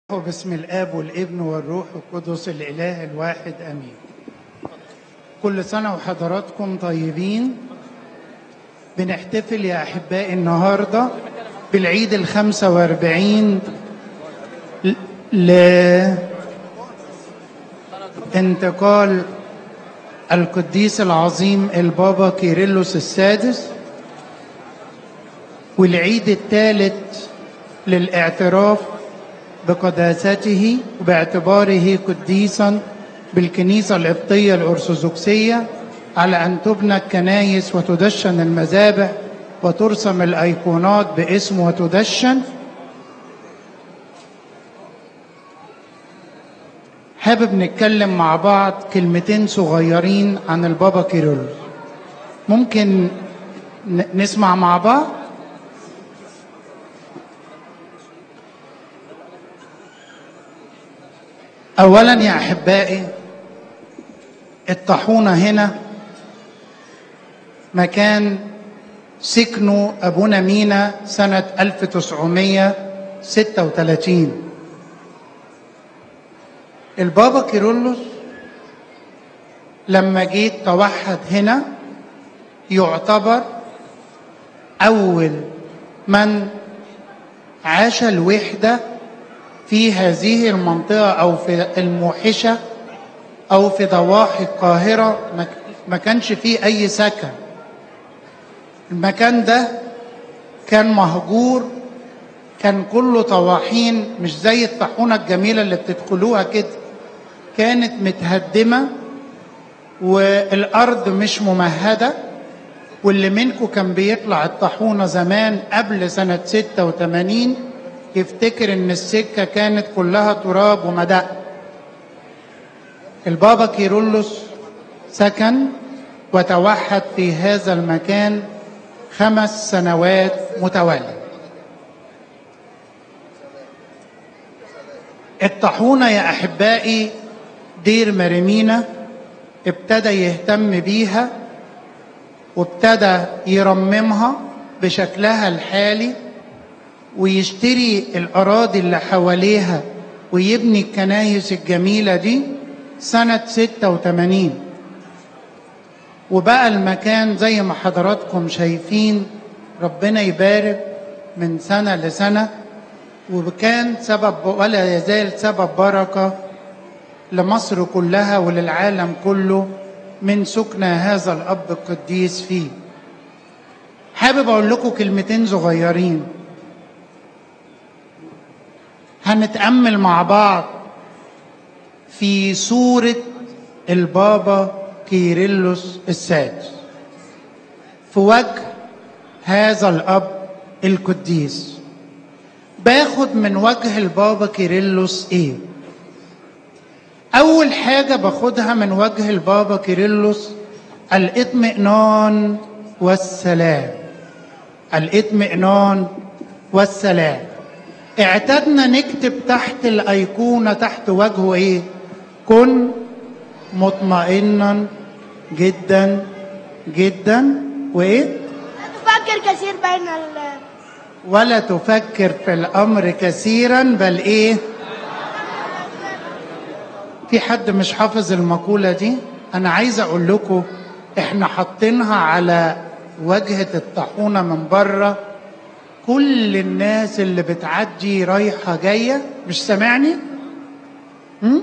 باسم الاب والابن والروح القدس الاله الواحد امين كل سنه وحضراتكم طيبين بنحتفل يا احبائي النهارده بالعيد الخمسة واربعين لانتقال القديس العظيم البابا كيرلس السادس والعيد الثالث للاعتراف بقداسته وباعتباره قديسا بالكنيسة القبطية الأرثوذكسية على أن تبنى الكنايس وتدشن المذابح وترسم الأيقونات باسم وتدشن حابب نتكلم مع بعض كلمتين صغيرين عن البابا كيرلس ممكن نسمع مع بعض اولا يا احبائي الطاحونه هنا مكان سكنوا ابونا مينا سنه 1936 البابا كيرلس لما جيت توحد هنا يعتبر اول من عاش الوحده في هذه المنطقة أو في الموحشة أو في ضواحي القاهرة ما كانش فيه أي سكن المكان ده كان مهجور كان كله طواحين مش زي الطاحونة الجميلة اللي بتدخلوها كده كانت متهدمة والأرض مش ممهدة واللي منكم كان بيطلع الطاحونة زمان قبل سنة 86 يفتكر ان السكه كانت كلها تراب ومدق البابا كيرلس سكن وتوحد في هذا المكان خمس سنوات متواليه الطاحونه يا احبائي دير مريمينا ابتدى يهتم بيها وابتدى يرممها بشكلها الحالي ويشتري الأراضي اللي حواليها ويبني الكنايس الجميلة دي سنة 86 وبقى المكان زي ما حضراتكم شايفين ربنا يبارك من سنة لسنة وكان سبب ولا يزال سبب بركة لمصر كلها وللعالم كله من سكن هذا الأب القديس فيه حابب أقول لكم كلمتين صغيرين هنتأمل مع بعض في صورة البابا كيرلس السادس في وجه هذا الأب القديس باخد من وجه البابا كيرلس إيه؟ أول حاجة باخدها من وجه البابا كيرلس الاطمئنان والسلام الاطمئنان والسلام اعتدنا نكتب تحت الأيقونة تحت وجهه إيه؟ كن مطمئنا جدا جدا وإيه؟ تفكر كثير بين ال ولا تفكر في الأمر كثيرا بل إيه؟ في حد مش حافظ المقولة دي؟ أنا عايز أقول لكم إحنا حاطينها على واجهة الطاحونة من بره كل الناس اللي بتعدي رايحة جاية مش سامعني؟ هم؟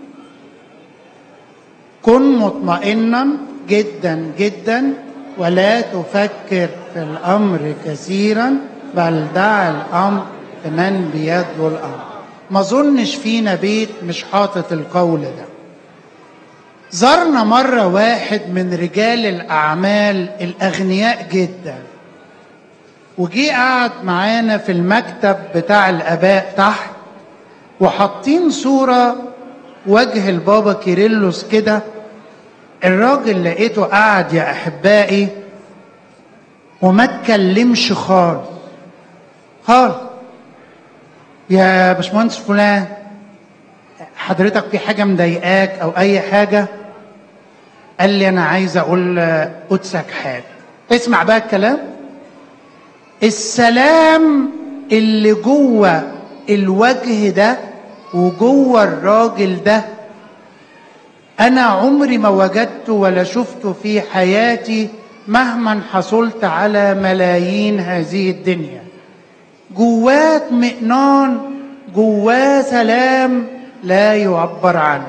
كن مطمئنا جدا جدا ولا تفكر في الأمر كثيرا بل دع الأمر لمن بيده الأمر ما ظنش فينا بيت مش حاطط القول ده زرنا مرة واحد من رجال الأعمال الأغنياء جداً وجي قعد معانا في المكتب بتاع الاباء تحت وحاطين صوره وجه البابا كيرلس كده الراجل لقيته قاعد يا احبائي وما اتكلمش خالص خالص يا باشمهندس فلان حضرتك في حاجه مضايقاك او اي حاجه قال لي انا عايز اقول قدسك حاجه اسمع بقى الكلام السلام اللي جوه الوجه ده وجوه الراجل ده انا عمري ما وجدت ولا شفت في حياتي مهما حصلت على ملايين هذه الدنيا جواه اطمئنان جواه سلام لا يعبر عنه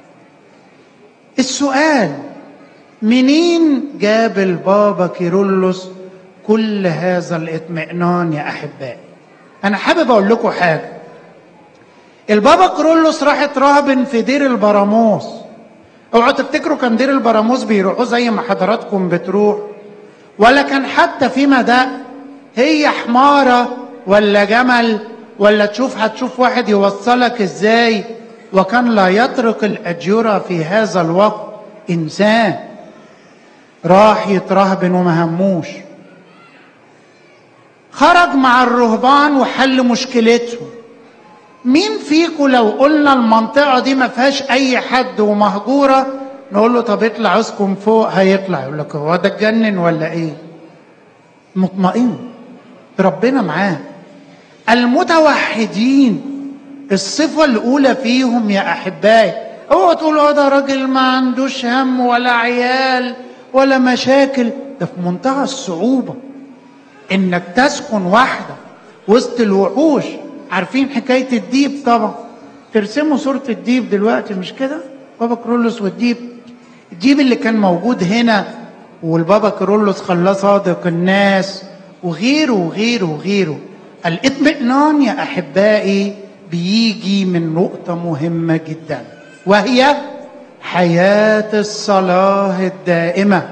السؤال منين جاب البابا كيرلس كل هذا الاطمئنان يا احبائي انا حابب اقول لكم حاجه البابا كيرلس راح اتراهبن في دير البراموس اوعوا تفتكروا كان دير البراموس بيروحوا زي ما حضراتكم بتروح ولا كان حتى في مدى هي حماره ولا جمل ولا تشوف هتشوف واحد يوصلك ازاي وكان لا يترك الاجوره في هذا الوقت انسان راح يترهبن وما هموش خرج مع الرهبان وحل مشكلتهم مين فيكم لو قلنا المنطقة دي ما فيهاش أي حد ومهجورة نقول له طب اطلع اسكن فوق هيطلع يقول لك هو ده اتجنن ولا ايه؟ مطمئن ربنا معاه المتوحدين الصفة الأولى فيهم يا أحبائي اوعوا تقولوا ده راجل ما عندوش هم ولا عيال ولا مشاكل ده في منتهى الصعوبة إنك تسكن وحدة وسط الوحوش عارفين حكاية الديب طبعا ترسموا صورة الديب دلوقتي مش كده بابا كرولوس والديب الديب اللي كان موجود هنا والبابا كرولوس خلاه صادق الناس وغيره وغيره وغيره الاطمئنان يا احبائي بيجي من نقطه مهمه جدا وهي حياه الصلاه الدائمه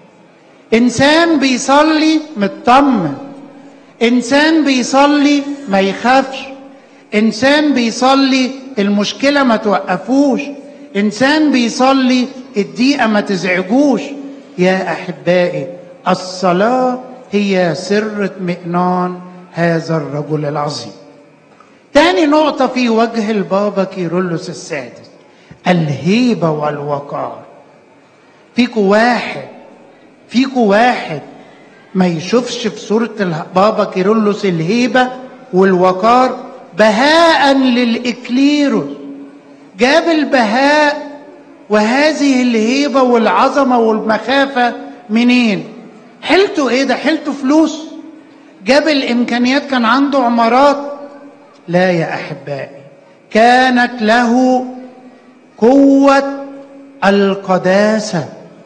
انسان بيصلي مطمن انسان بيصلي ما يخافش انسان بيصلي المشكله ما توقفوش انسان بيصلي الضيقه ما تزعجوش يا احبائي الصلاه هي سر اطمئنان هذا الرجل العظيم تاني نقطه في وجه البابا كيرلس السادس الهيبه والوقار فيكو واحد فيكو واحد ما يشوفش في صورة البابا كيرلس الهيبة والوقار بهاء للإكليروس جاب البهاء وهذه الهيبة والعظمة والمخافة منين حيلته ايه ده حيلته فلوس جاب الامكانيات كان عنده عمارات لا يا احبائي كانت له قوه القداسه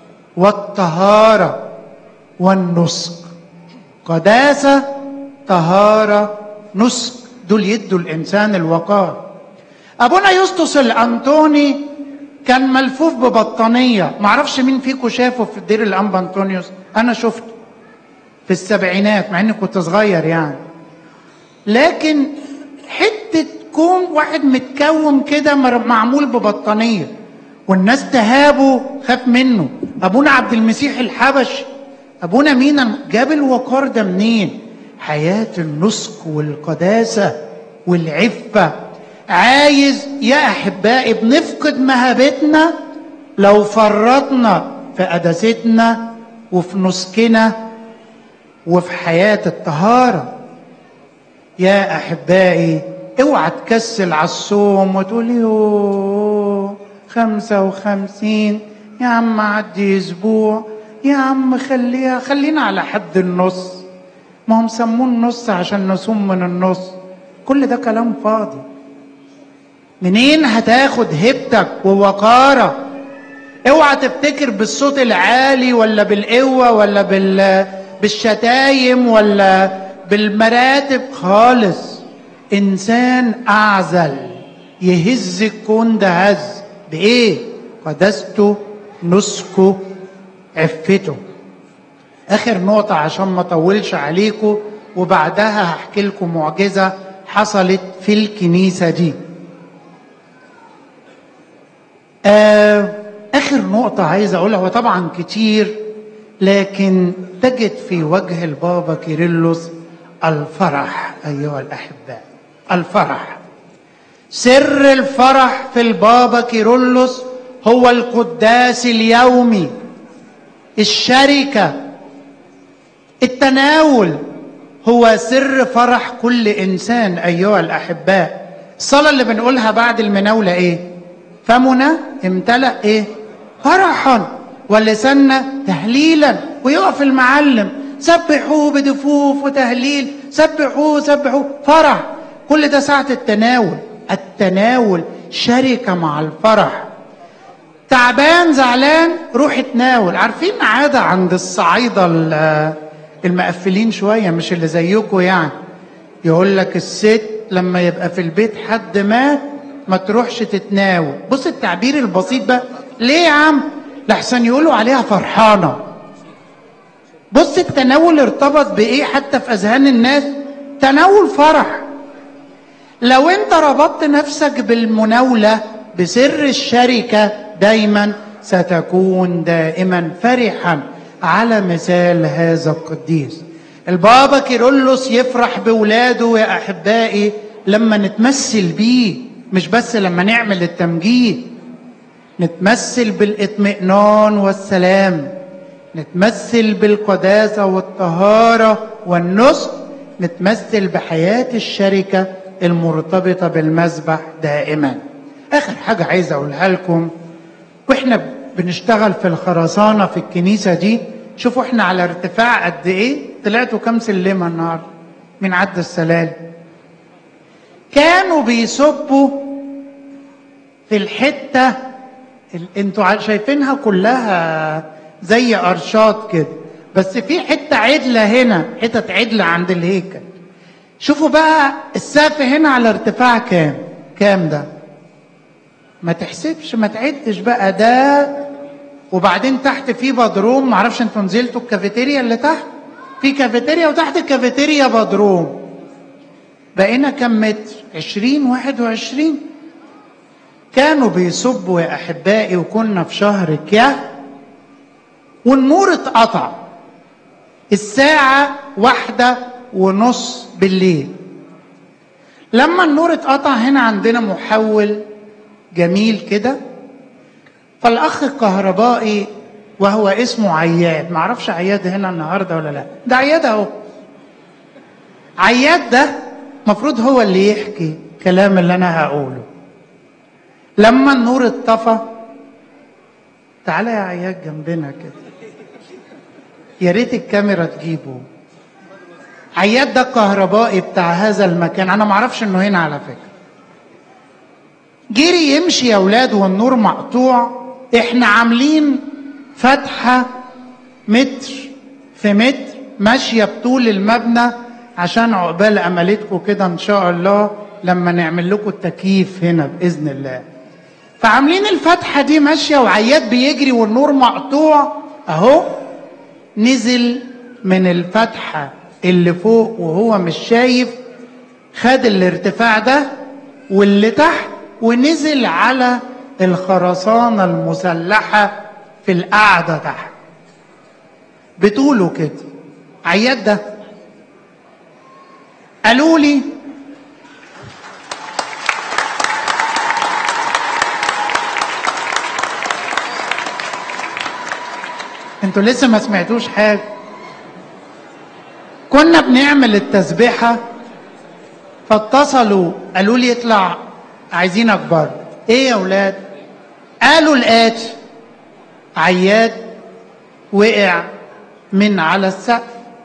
والطهاره والنسك قداسه طهاره نسك دول يدوا الانسان الوقار ابونا يسطس الانطوني كان ملفوف ببطانيه معرفش مين فيكم شافه في دير الانبا انطونيوس انا شفته في السبعينات مع اني كنت صغير يعني لكن حته كون واحد متكوم كده معمول ببطانيه والناس تهابه خاف منه ابونا عبد المسيح الحبشي ابونا مين جاب الوقار ده منين حياه النسك والقداسه والعفه عايز يا احبائي بنفقد مهابتنا لو فرطنا في قداستنا وفي نسكنا وفي حياه الطهاره يا احبائي اوعى تكسل على الصوم وتقول يوه خمسة وخمسين يا عم عدي اسبوع يا عم خليها خلينا على حد النص ما هم سموه النص عشان نصوم من النص كل ده كلام فاضي منين هتاخد هيبتك ووقارة اوعى تفتكر بالصوت العالي ولا بالقوة ولا بال بالشتايم ولا بالمراتب خالص انسان اعزل يهز الكون ده هز بايه قدسته نسكه عفته اخر نقطة عشان ما اطولش عليكم وبعدها هحكي لكم معجزة حصلت في الكنيسة دي آه اخر نقطة عايز اقولها وطبعا كتير لكن تجد في وجه البابا كيرلس الفرح ايها الاحباء الفرح سر الفرح في البابا كيرلس هو القداس اليومي الشركه التناول هو سر فرح كل انسان ايها الاحباء الصلاة اللي بنقولها بعد المناولة ايه فمنا امتلأ ايه فرحا ولساننا تهليلا ويقف المعلم سبحوه بدفوف وتهليل سبحوه سبحوه فرح كل ده ساعة التناول التناول شركة مع الفرح تعبان زعلان روح اتناول عارفين عادة عند الصعايدة ال- المقفلين شوية مش اللي زيكم يعني يقول لك الست لما يبقى في البيت حد مات ما تروحش تتناول بص التعبير البسيط بقى ليه يا عم لحسن يقولوا عليها فرحانة بص التناول ارتبط بايه حتى في اذهان الناس تناول فرح لو انت ربطت نفسك بالمناولة بسر الشركة دايما ستكون دائما فرحا على مثال هذا القديس البابا كيرلس يفرح بولاده يا احبائي لما نتمثل بيه مش بس لما نعمل التمجيد نتمثل بالاطمئنان والسلام نتمثل بالقداسة والطهارة والنصح نتمثل بحياة الشركة المرتبطة بالمذبح دائما آخر حاجة عايز أقولها لكم وإحنا بنشتغل في الخرسانة في الكنيسة دي شوفوا إحنا على ارتفاع قد إيه طلعتوا كام سلمة النهاردة من عد السلالم كانوا بيصبوا في الحتة ال- انتوا ع- شايفينها كلها زي ارشات كده بس في حته عدله هنا حتت عدله عند الهيكل شوفوا بقى السقف هنا على ارتفاع كام كام ده ما تحسبش ما تعدش بقى ده وبعدين تحت في بدروم معرفش انتوا نزلتوا الكافيتيريا اللي تحت في كافيتيريا وتحت الكافيتيريا بدروم بقينا كم متر عشرين واحد وعشرين كانوا بيصبوا يا احبائي وكنا في شهر كياه والنور اتقطع الساعة واحدة ونص بالليل لما النور اتقطع هنا عندنا محول جميل كده فالأخ الكهربائي وهو اسمه عياد معرفش عياد هنا النهاردة ولا لا ده عياد اهو عياد ده مفروض هو اللي يحكي كلام اللي انا هقوله لما النور اتطفى تعالى يا عياد جنبنا كده يا ريت الكاميرا تجيبه عياد ده الكهربائي بتاع هذا المكان انا ما اعرفش انه هنا على فكره جري يمشي يا اولاد والنور مقطوع احنا عاملين فتحه متر في متر ماشيه بطول المبنى عشان عقبال املتكم كده ان شاء الله لما نعمل لكم التكييف هنا باذن الله فعاملين الفتحه دي ماشيه وعياد بيجري والنور مقطوع اهو نزل من الفتحه اللي فوق وهو مش شايف خد الارتفاع ده واللي تحت ونزل على الخرسانه المسلحه في القعده تحت بتقولوا كده عياد ده قالوا لي انتوا لسه ما سمعتوش حاجه كنا بنعمل التسبيحه فاتصلوا قالوا لي اطلع عايزين اكبر ايه يا اولاد قالوا الاتي عياد وقع من على السقف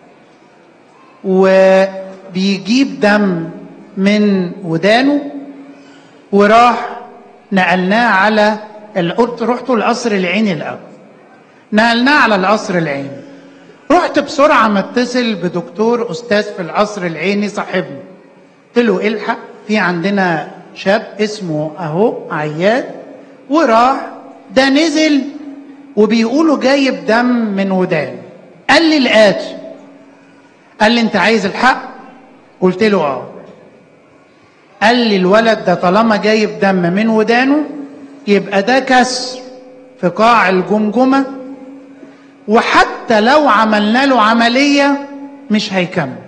وبيجيب دم من ودانه وراح نقلناه على القلت رحتوا القصر العيني الاول نقلناه على القصر العيني رحت بسرعه متصل بدكتور استاذ في القصر العيني صاحبنا قلت له الحق في عندنا شاب اسمه اهو عياد وراح ده نزل وبيقولوا جايب دم من ودانه قال لي الاتي قال لي انت عايز الحق قلت له اه قال لي الولد ده طالما جايب دم من ودانه يبقى ده كسر في قاع الجمجمه وحتى لو عملنا له عمليه مش هيكمل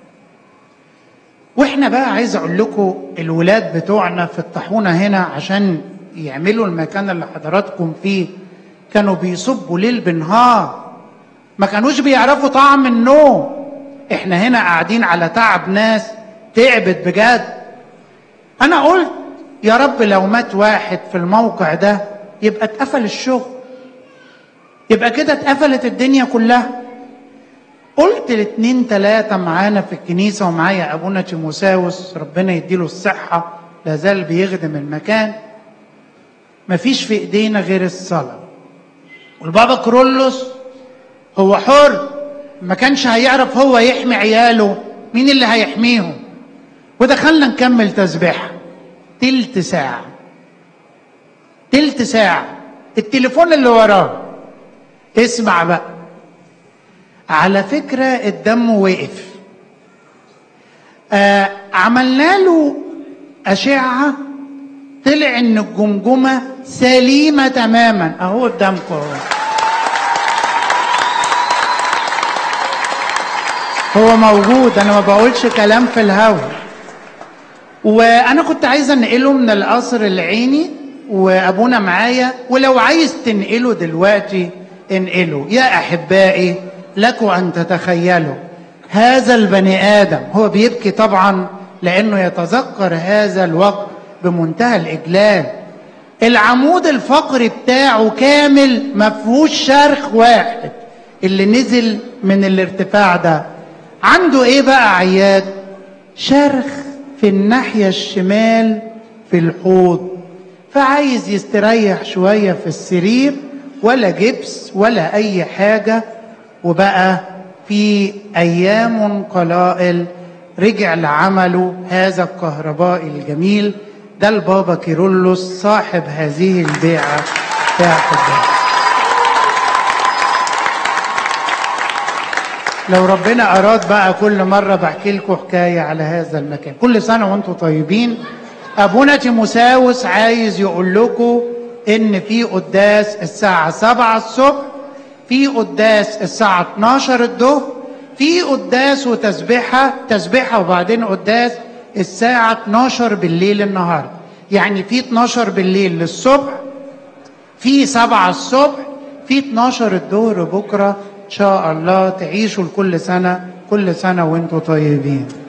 واحنا بقى عايز اقول لكم الولاد بتوعنا في الطاحونه هنا عشان يعملوا المكان اللي حضراتكم فيه كانوا بيصبوا ليل بنهار ما كانوش بيعرفوا طعم النوم احنا هنا قاعدين على تعب ناس تعبت بجد انا قلت يا رب لو مات واحد في الموقع ده يبقى اتقفل الشغل يبقى كده اتقفلت الدنيا كلها قلت الاتنين تلاتة معانا في الكنيسة ومعايا أبونا تيموساوس ربنا يديله الصحة لازال بيخدم المكان مفيش في إيدينا غير الصلاة والبابا كرولوس هو حر ما كانش هيعرف هو يحمي عياله مين اللي هيحميهم ودخلنا نكمل تسبيحة تلت ساعة تلت ساعة التليفون اللي وراه اسمع بقى على فكرة الدم وقف آه عملنا له أشعة طلع إن الجمجمة سليمة تماما أهو قدامكم أهو هو موجود أنا ما بقولش كلام في الهوا وأنا كنت عايز أنقله من القصر العيني وأبونا معايا ولو عايز تنقله دلوقتي انقله يا أحبائي لكم أن تتخيلوا هذا البني آدم هو بيبكي طبعا لأنه يتذكر هذا الوقت بمنتهى الإجلال العمود الفقري بتاعه كامل ما فيهوش شرخ واحد اللي نزل من الارتفاع ده عنده ايه بقى عياد شرخ في الناحية الشمال في الحوض فعايز يستريح شوية في السرير ولا جبس ولا أي حاجة وبقى في أيام قلائل رجع لعمله هذا الكهربائي الجميل ده البابا كيرلس صاحب هذه البيعة بتاعت الدرس لو ربنا أراد بقى كل مرة بحكي لكم حكاية على هذا المكان كل سنة وانتم طيبين أبونا تيموساوس عايز يقول لكم إن في قداس الساعة 7 الصبح في قداس الساعة 12 الظهر في قداس وتسبيحة تسبيحة وبعدين قداس الساعة 12 بالليل النهاردة يعني في 12 بالليل للصبح في 7 الصبح في 12 الظهر بكرة إن شاء الله تعيشوا لكل سنة كل سنة وانتم طيبين